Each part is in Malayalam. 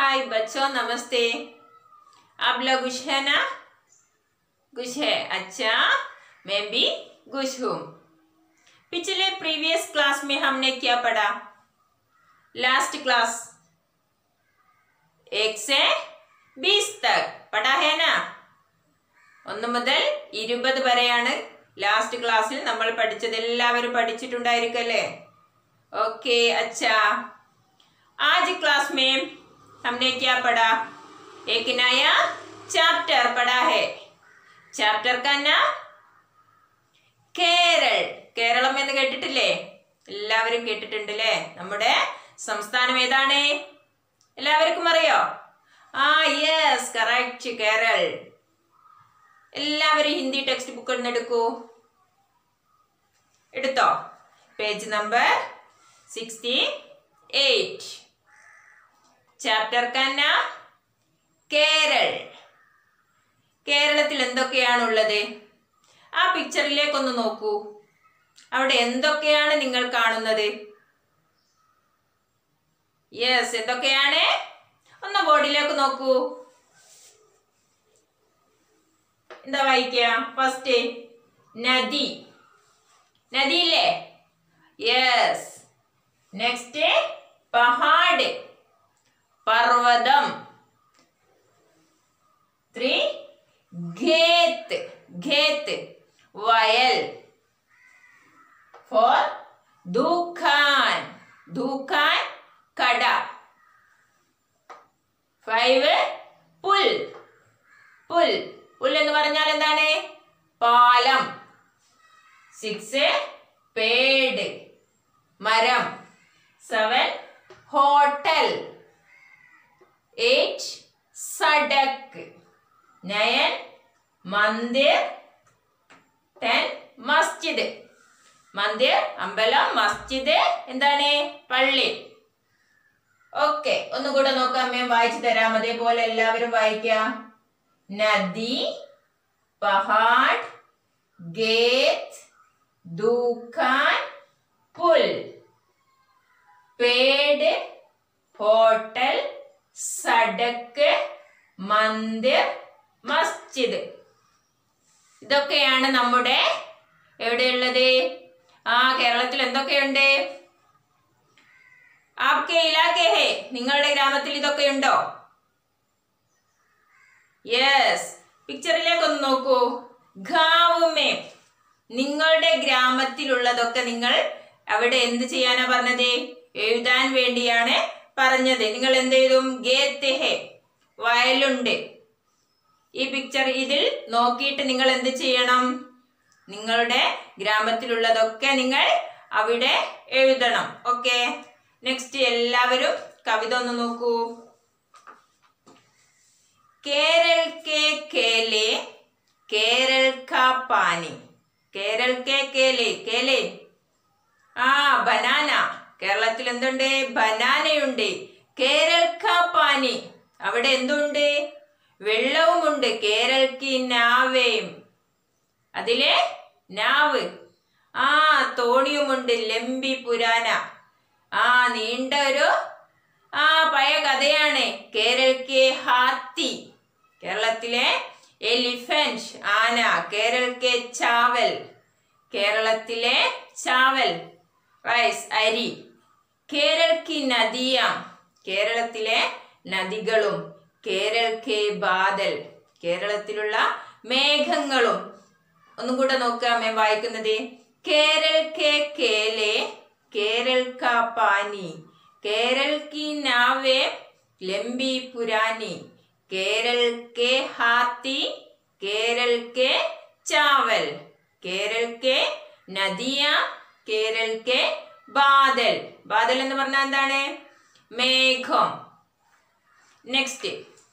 हाय बच्चों नमस्ते आप लोग खुश है ना खुश है अच्छा मैं भी खुश हूँ पिछले प्रीवियस क्लास में हमने क्या पढ़ा लास्ट क्लास एक से बीस तक पढ़ा है ना ഒന്ന് മുതൽ ഇരുപത് വരെയാണ് ലാസ്റ്റ് ക്ലാസ്സിൽ നമ്മൾ പഠിച്ചത് എല്ലാവരും പഠിച്ചിട്ടുണ്ടായിരിക്കല്ലേ ओके अच्छा आज क्लास में हमने क्या पढ़ा एक नया चैप्टर पढ़ा है ചാപ്റ്റർ का नाम കേരൾ കേരളം എന്ന് കേട്ടിട്ടില്ലേ എല്ലാവരും കേട്ടിട്ടുണ്ട് അല്ലേ നമ്മുടെ സംസ്ഥാനം ഏതാണ് എല്ലാവർക്കും അറിയോ ആ യെസ് കറക്റ്റ് കേരൾ എല്ലാവരും ഹിന്ദി ടെക്സ്റ്റ് ബുക്ക് ഒന്ന് എടുക്കൂ എടുത്തോ page number sixty eight chapter का नाम കേരൾ കേരളത്തിൽ എന്തൊക്കെയാണുള്ളത് ആ പിക്ചറിലേക്കൊന്ന് നോക്കൂ അവിടെ എന്തൊക്കെയാണ് നിങ്ങൾ കാണുന്നത് യെസ് എന്തൊക്കെയാണ് ഒന്ന് ബോർഡിലേക്ക് നോക്കൂ എന്താ വായിക്കുക ഫസ്റ്റ് നദി നദിയില്ലേ യെസ് നെക്സ്റ്റ് പഹാഡ് പർവ്വതം ത്രീ ഖേത്ത് ഖേത്ത് വയൽ ഫോർ ദുഖാൻ ദുഖാൻ കട ഫൈവ് പുൽ പുൽ പുൽ എന്ന് പറഞ്ഞാൽ എന്താണ് പാലം സിക്സ് പേട് മരം സെവൻ ഹോട്ടൽ എയ്റ്റ് സഡക്ക് നയൻ മന്ദിർ ടെൻ മസ്ജിദ് മന്ദിർ അമ്പലം മസ്ജിദ് എന്താണ് പള്ളി ഓക്കെ ഒന്നുകൂടെ നോക്കാം ഞാൻ വായിച്ചു തരാം അതേപോലെ എല്ലാവരും വായിക്കാം നദി പഹാഡ് ഗേറ്റ് ദുഖാൻ പുൽ പേട് ഹോട്ടൽ സഡക്ക് മന്ദിർ മസ്ജിദ് ഇതൊക്കെയാണ് നമ്മുടെ എവിടെയുള്ളത് ആ കേരളത്തിൽ എന്തൊക്കെയുണ്ട് ആപ്കെ ഇലാക്കെ ഹേ നിങ്ങളുടെ ഗ്രാമത്തിൽ ഇതൊക്കെ ഉണ്ടോ യെസ് പിക്ചറിലേക്ക് ഒന്ന് നോക്കൂ ഗാവുമേ നിങ്ങളുടെ ഗ്രാമത്തിലുള്ളതൊക്കെ നിങ്ങൾ അവിടെ എന്ത് ചെയ്യാനാ പറഞ്ഞത് എഴുതാൻ വേണ്ടിയാണ് പറഞ്ഞത് നിങ്ങൾ എന്ത് ചെയ്തും ഗേത്ത് ഹേ വയലുണ്ട് ഈ പിക്ചർ ഇതിൽ നോക്കിയിട്ട് നിങ്ങൾ എന്ത് ചെയ്യണം നിങ്ങളുടെ ഗ്രാമത്തിലുള്ളതൊക്കെ നിങ്ങൾ അവിടെ എഴുതണം ഓക്കെ നെക്സ്റ്റ് എല്ലാവരും കവിത ഒന്ന് നോക്കൂ കേരൾ കെ കേലെ കേരൾ കാ പാനി കേരൾ കെ കേലെ കേലെ ആ ബനാന കേരളത്തിൽ എന്തുണ്ട് ബനാനയുണ്ട് കേരൾ കാ പാനി അവിടെ എന്തുണ്ട് വെള്ളവുമുണ്ട് കേരൾക്ക് നാവേം അതിലെ നാവ് ആ തോണിയുമുണ്ട് ലംബി പുരാന ആ നീണ്ട ഒരു ആ പഴയ കഥയാണ് കേരൾക്ക് ഹാത്തി കേരളത്തിലെ എലിഫന്റ് ആന കേരൾക്ക് ചാവൽ കേരളത്തിലെ ചാവൽ റൈസ് അരി കേരൾക്ക് നദിയാം കേരളത്തിലെ നദികളും കേരൾക്ക് ബാദൽ കേരളത്തിലുള്ള മേഘങ്ങളും ഒന്നും കൂടെ നോക്കാം ഞാൻ വായിക്കുന്നത് കേരൾ കെ കേലെ കേരൾ കാ പാനി കേരൾ की नावे लंबी पुरानी केरल के हाथी केरल के चावल केरल के നദിയാ കേരൾ കെ ബാദൽ ബാദൽ എന്ന് പറഞ്ഞാൽ എന്താണ് മേഘം നെക്സ്റ്റ്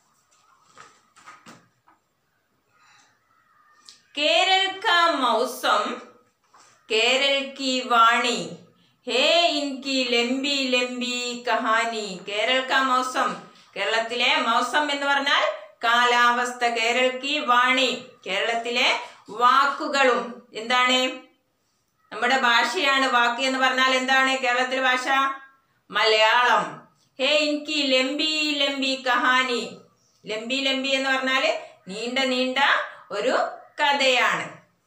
केरल का मौसम केरल की वाणी है इनकी लंबी लंबी कहानी കേരൾ കാ മൗസം കേരളത്തിലെ മൗസം എന്ന് പറഞ്ഞാൽ കാലാവസ്ഥ കേരൾ കി വാണി കേരളത്തിലെ വാക്കുകളും എന്താണ് നമ്മുടെ ഭാഷയാണ് വാക്ക് എന്ന് പറഞ്ഞാൽ എന്താണ് കേരളത്തിലെ ഭാഷ മലയാളം ഹേ എനിക്ക് ലംബി ലംബി കഹാനി ലംബി ലംബി എന്ന് പറഞ്ഞാല് നീണ്ട നീണ്ട ഒരു കഥയാണ്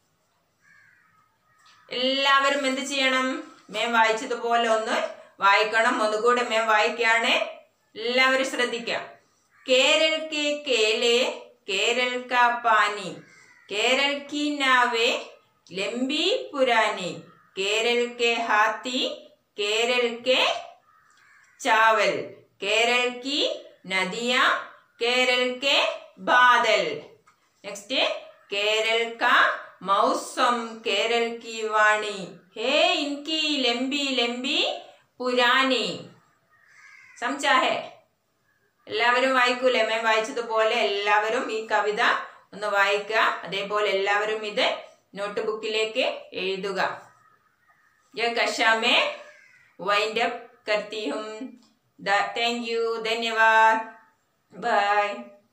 എല്ലാവരും എന്ത് ചെയ്യണം മേം വായിച്ചതുപോലെ ഒന്ന് വായിക്കണം ഒന്നുകൂടെ മേം വായിക്കാണ് എല്ലാവരും ശ്രദ്ധിക്കാം കേരൾ കെ കേലെ കേരൾ കാ പാനി കേരൾ की नावे लंबी पुरानी केरल के हाथी केरल के चावल केरल की नदियां केरल के बादल नेक्स्ट केरल का मौसम केरल की वाणी है इनकी लंबी लंबी पुरानी समझा है എല്ലാവരും വായിക്കൂലേ മേം വായിച്ചതുപോലെ എല്ലാവരും ഈ കവിത ഒന്ന് വായിക്കുക അതേപോലെ എല്ലാവരും ഇത് നോട്ട് ബുക്കിലേക്ക് എഴുതുക ये कक्षा में वाइंड अप करती हूँ थैंक यू धन्यवाद बाय